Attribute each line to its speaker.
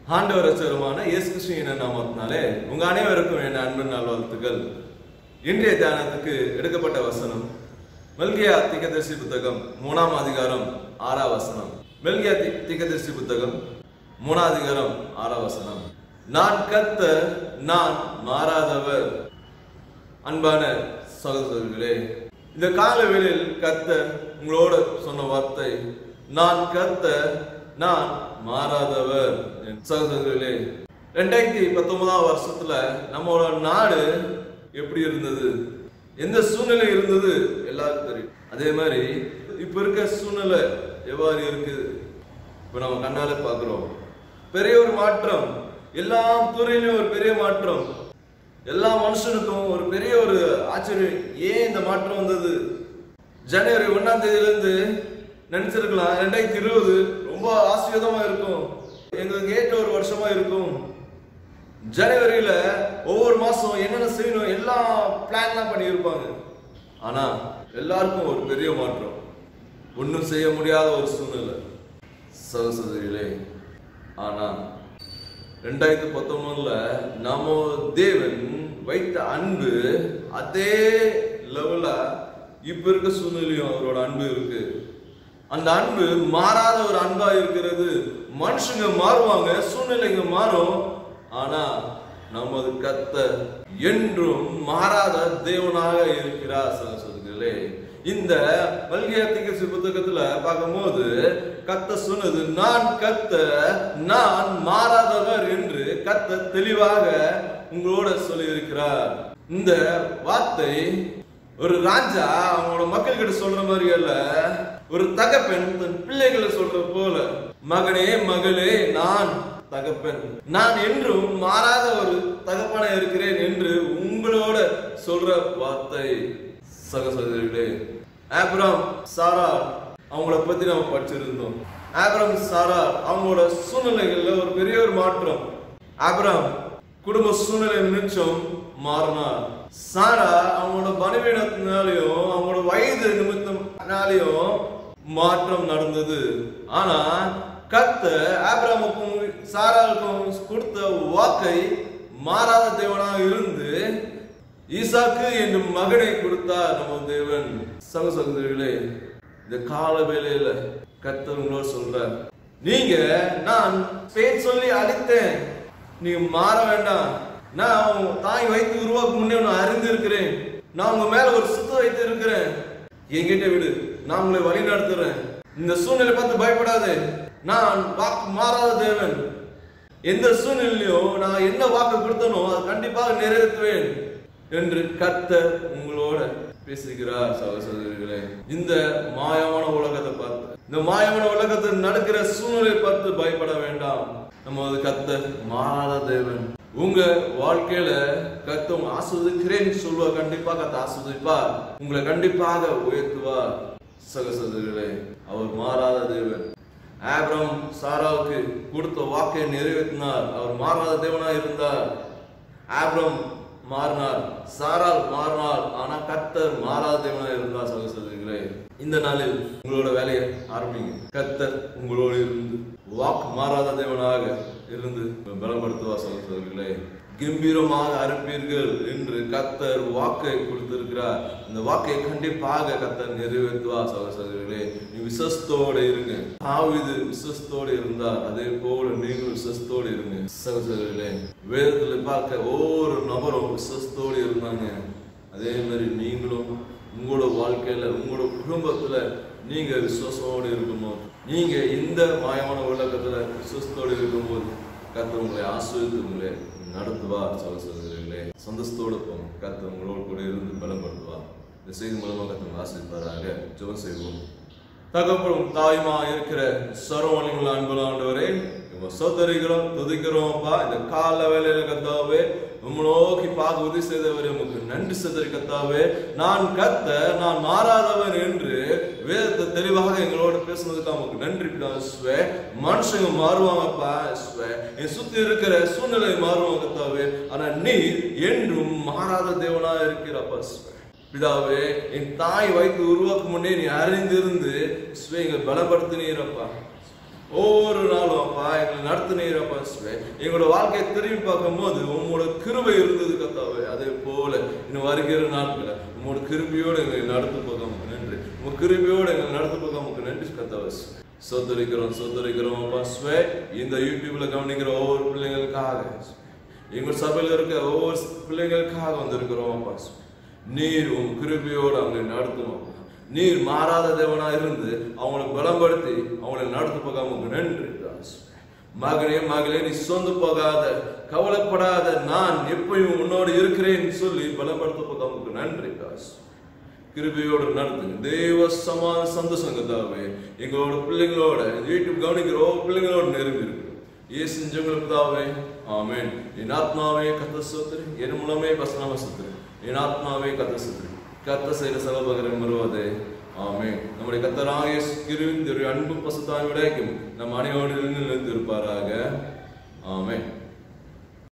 Speaker 1: ஆண்டவர் ரச்சகருமான இயேசு கிருஷ்ணன் நாமத்தினாலே உங்க அனைவருக்கும் என் அன்பு நல்வாழ்த்துக்கள் இன்றைய தியானத்துக்கு எடுக்கப்பட்ட வசனம் மெல்கியா திகதர்சி புத்தகம் மூணாம் அதிகாரம் ஆறாம் வசனம் மெல்கியா தி- திகதர்சி புத்தகம் மூணாம் அதிகாரம் ஆறாம் வசனம் நான் கத்த நான் மாறாதவர் அன்பான சகோதரர்களே இந்த கால வேளையில் கத்த உங்களோட சொன்ன வார்த்தை நான் கத்த நான் மாறாதவர் என் சகோதரர்களே ரெண்டாயிரத்தி பத்தொன்பதாம் வருஷத்துல நம்மளோட நாடு எப்படி இருந்தது எந்த சூழ்நிலை இருந்தது எல்லாருக்கும் தெரியும் அதே மாதிரி இப்ப இருக்க சூழ்நிலை எவ்வாறு இருக்குது இப்ப நம்ம கண்ணால பாக்குறோம் பெரிய ஒரு மாற்றம் எல்லா துறையிலும் ஒரு பெரிய மாற்றம் எல்லா மனுஷனுக்கும் ஒரு பெரிய ஒரு ஆச்சரியம் ஏன் இந்த மாற்றம் வந்தது ஜனவரி ஒன்னாம் தேதியில இருந்து நினைச்சிருக்கலாம் ரெண்டாயிரத்தி இருபது ரொம்ப ஆசீர்வாதமா இருக்கும் எங்களுக்கு ஏற்ற ஒரு வருஷமா இருக்கும் ஜனவரியில ஒவ்வொரு மாசம் என்னென்ன செய்யணும் எல்லாம் பிளான்லாம் பண்ணியிருப்பாங்க ஆனா எல்லாருக்கும் ஒரு பெரிய மாற்றம் ஒண்ணும் செய்ய முடியாத ஒரு சூழ்நிலை சகோதரிகளே ஆனா ரெண்டாயிரத்தி பத்தொன்பதுல நம்ம தேவன் வைத்த அன்பு அதே லெவல்ல இப்ப இருக்க சூழ்நிலையும் அவரோட அன்பு இருக்கு அந்த அன்பு மாறாத ஒரு அன்பா இருக்கிறது மனுஷங்க மாறுவாங்க சூழ்நிலைங்க மாறும் ஆனா நமது கத்த என்றும் மாறாத தேவனாக இருக்கிறார் சகோதரர்களே இந்த மல்கியாத்திக புத்தகத்துல பார்க்கும்போது கத்த சொன்னது நான் கத்த நான் மாறாதவர் என்று கத்த தெளிவாக உங்களோட சொல்லியிருக்கிறார் இந்த வார்த்தை ஒரு ராஜா அவங்களோட மக்கள் கிட்ட சொல்ற மாதிரி அல்ல ஒரு தகப்பன் தன் பிள்ளைகளை சொல்ற போல மகனே மகளே நான் தகப்பன் நான் என்றும் மாறாத ஒரு தகப்பனா இருக்கிறேன் என்று உங்களோட சொல்ற வார்த்தை சகசகர்களே ஆப்ராம் சாரா அவங்கள பத்தி நம்ம படிச்சிருந்தோம் ஆப்ராம் சாரா அவங்களோட சூழ்நிலைகள்ல ஒரு பெரிய ஒரு மாற்றம் ஆப்ராம் குடும்ப சூழ்நிலை நிமிச்சம் மாறினார் சாரா அவங்களோட பலவீனத்தினாலையும் அவங்களோட வயது நிமித்தம்னாலையும் மாற்றம் நடந்தது ஆனா கத்த ஆபிரமுக்கும் சாராவுக்கும் கொடுத்த வாக்கை மாறாத தேவனாக இருந்து ஈசாக்கு என்னும் மகனை கொடுத்தார் நம்ம தேவன் சக சகோதரிகளே இந்த கால வேளையில கர்த்தர் உங்களோட சொல்றார் நீங்க நான் பேர் சொல்லி அழித்தேன் நீங்க மாற வேண்டாம் நான் உங்க தாய் வைத்து உருவாக்கும் முன்னே நான் அறிந்திருக்கிறேன் நான் உங்க மேல ஒரு சுத்த வைத்து இருக்கிறேன் என்கிட்ட விடு நான் உங்களை வழி நடத்துறேன் இந்த சூழ்நிலை பார்த்து பயப்படாதே நான் வாக்கு மாறாத தேவன் எந்த சூழ்நிலையும் நான் என்ன வாக்கு கொடுத்தனோ அதை கண்டிப்பாக நிறைவேற்றுவேன் என்று கர்த்தர் உங்களோட பேசுகிறார் சகோதரர்களே இந்த மாயமான உலகத்தை பார்த்து இந்த மாயமான உலகத்தில் நடக்கிற சூழ்நிலை பார்த்து பயப்பட வேண்டாம் நம்ம அது கர்த்தர் மாறாத தேவன் உங்க வாழ்க்கையில கர்த்தம் ஆஸ்வதிக்கிறேன்னு சொல்லுவா கண்டிப்பா கத்த ஆஸ்வதிப்பார் உங்களை கண்டிப்பாக உயர்த்துவார் சகோதரர்களே அவர் மாறாத தேவன் ஆபிரம் சாராவுக்கு கொடுத்த வாக்கை நிறைவேற்றினார் அவர் மாறாத தேவனா இருந்தார் ஆபிரம் மாறினார் சாரால் மாறினார் ஆனா கர்த்தர் மாறாத தேவனா இருந்தார் சகோதரர்களே இந்த நாளில் உங்களோட வேலையை ஆரம்பிங்க கர்த்தர் உங்களோடு இருந்து வாக்கு மாறாத தேவனாக இருந்து பலப்படுத்துவார் சகோதரர்களே கம்பீரமாக அறுப்பீர்கள் என்று கத்தர் வாக்கை கொடுத்திருக்கிறார் இந்த வாக்கை கண்டிப்பாக கத்தர் நிறைவேற்றுவார் சகோதரர்களே நீ விசஸ்தோடு இருங்க தாவிது விசஸ்தோடு இருந்தார் அதே போல நீங்களும் விசஸ்தோடு இருங்க சகோதரர்களே வேதத்துல பார்க்க ஒவ்வொரு நபரும் விசஸ்தோடு இருந்தாங்க அதே மாதிரி நீங்களும் உங்களோட வாழ்க்கையில உங்களோட குடும்பத்துல நீங்க விசுவாசத்தோடு இருக்கும்போது நீங்க இந்த மாயமான உலகத்துல விசுவாசத்தோடு இருக்கும்போது கர்த்தர் உங்களை ஆசிரியத்து உங்களை நடத்துவார் சகோதரர்களே சந்தோஷத்தோடு போங்க கர்த்தர் உங்களோடு கூட இருந்து பலப்படுத்துவார் இந்த செய்தி மூலமாக கர்த்தர் ஆசிரியப்பாராக ஜெபம் செய்வோம் தகப்படும் தாயுமா இருக்கிற சர்வலிங்கள அன்புல ஆண்டவரே இவங்க சோதரிக்கிறோம் துதிக்கிறோம் அப்பா இந்த கால வேலையில கத்தாவே உம்மை நோக்கி பார்க்க உதவி செய்தவரே உமக்கு நன்றி செதறி கத்தாவே நான் கத்த நான் மாறாதவன் என்று வேதத்தை தெளிவாக எங்களோட பேசுனதுக்கு அவங்களுக்கு நன்றி பிதாஸ்வே மனுஷங்க மாறுவாங்கப்பா ஸ்வே என் சுத்தி இருக்கிற சூழ்நிலை மாறுவாங்க கத்தாவே ஆனா நீர் என்றும் மாறாத தேவனா இருக்கிறப்பா ஸ்வே பிதாவே என் தாய் வைத்து உருவாக்கும் முன்னே நீ அறிந்திருந்து ஸ்வே எங்களை பலப்படுத்தினீரப்பா ஒவ்வொரு நாளும் அப்பா எங்களை நடத்துனீர் அப்பா சுவே. எங்களோட வாழ்க்கையை திரும்பி பார்க்கும்போது உங்களோட கிருபை இருந்தது கத்தாவே அதே போல இன்னும் வருகிற நாட்கள உங்களோட கிருபையோடு எங்களை நடத்து பார்க்க உமக்கு நன்றி உங்க கிருபையோடு எங்களை நடத்து பார்க்க உமக்கு நன்றி கத்தாவே சொத்தரிக்கிறோம் சொத்தரிக்கிறோம் அப்பா ஸ்வே இந்த யூடியூப்ல கவனிக்கிற ஒவ்வொரு பிள்ளைங்களுக்காக எங்க சபையில இருக்க ஒவ்வொரு பிள்ளைங்களுக்காக வந்திருக்கிறோம் அப்பா ஸ்வே. நீர் உன் கிருபையோடு அவங்களை நடத்தும் அப்பா. நீர் மாறாத தேவனா இருந்து அவங்களை பலப்படுத்தி அவங்களை நடத்து போக உமக்கு நன்றி தாஸ் மகனே மகளே நீ சொந்து போகாத கவலைப்படாத நான் எப்பயும் உன்னோடு இருக்கிறேன் சொல்லி பலப்படுத்த போக உமக்கு நன்றி தாஸ் கிருபையோடு நடத்துங்க தேவ சமான சந்தோஷம் கத்தாவே எங்களோட பிள்ளைங்களோட யூடியூப் கவனிக்கிற ஒவ்வொரு பிள்ளைங்களோட நெருங்கி இருக்கு இயேசு ஜெங்களுக்கு தாவே ஆமென் என் ஆத்மாவே கத்த சொத்துரு என் மூலமே வசனம சொத்துரு என் ஆத்மாவே கத்த சொத்துரு கத்த செய்த சகோதரன் வருவதே ஆமென் நம்முடைய கத்தராக கிருவின் அன்பு பசுத்தாய் விடைக்கும் நம் அனைவரோடு நிலைத்து இருப்பாராக ஆமென்